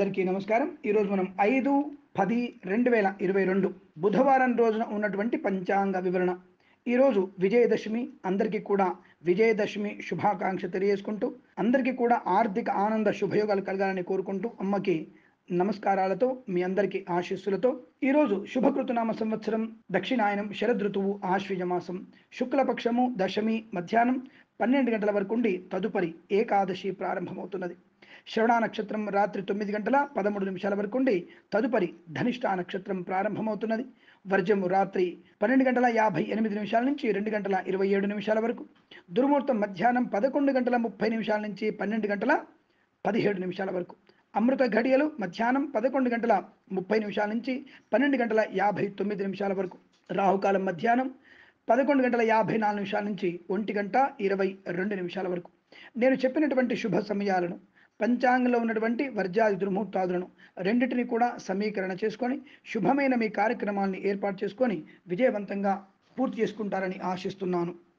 అందరికీ నమస్కారం ఈరోజు మనం ఐదు పది రెండు వేల ఇరవై రెండు బుధవారం రోజున ఉన్నటువంటి పంచాంగ వివరణ ఈరోజు విజయదశమి అందరికీ కూడా విజయదశమి శుభాకాంక్ష తెలియజేసుకుంటూ అందరికీ కూడా ఆర్థిక ఆనంద శుభయోగాలు కలగాలని కోరుకుంటూ అమ్మకి నమస్కారాలతో మీ అందరికీ ఆశీస్సులతో ఈరోజు శుభకృతనామ సంవత్సరం దక్షిణాయనం శరదృతువు ఆశ్వీజ మాసం శుక్లపక్షము దశమి మధ్యాహ్నం పన్నెండు గంటల వరకు ఉండి తదుపరి ఏకాదశి ప్రారంభమవుతున్నది శ్రవణ నక్షత్రం రాత్రి తొమ్మిది గంటల పదమూడు నిమిషాల వరకు ఉండి తదుపరి ధనిష్ట నక్షత్రం ప్రారంభమవుతున్నది వర్జము రాత్రి పన్నెండు గంటల యాభై ఎనిమిది నిమిషాల నుంచి రెండు గంటల ఇరవై ఏడు నిమిషాల వరకు దుర్ముహూర్తం మధ్యాహ్నం పదకొండు గంటల ముప్పై నిమిషాల నుంచి పన్నెండు గంటల పదిహేడు నిమిషాల వరకు అమృత ఘడియలు మధ్యాహ్నం పదకొండు గంటల ముప్పై నిమిషాల నుంచి పన్నెండు గంటల యాభై తొమ్మిది నిమిషాల వరకు రాహుకాలం మధ్యాహ్నం పదకొండు గంటల యాభై నాలుగు నిమిషాల నుంచి ఒంటి గంట ఇరవై రెండు నిమిషాల వరకు నేను చెప్పినటువంటి శుభ సమయాలను పంచాంగంలో ఉన్నటువంటి వర్జాది దుర్ముహూర్తాదులను రెండింటిని కూడా సమీకరణ చేసుకొని శుభమైన మీ కార్యక్రమాల్ని ఏర్పాటు చేసుకొని విజయవంతంగా పూర్తి చేసుకుంటారని ఆశిస్తున్నాను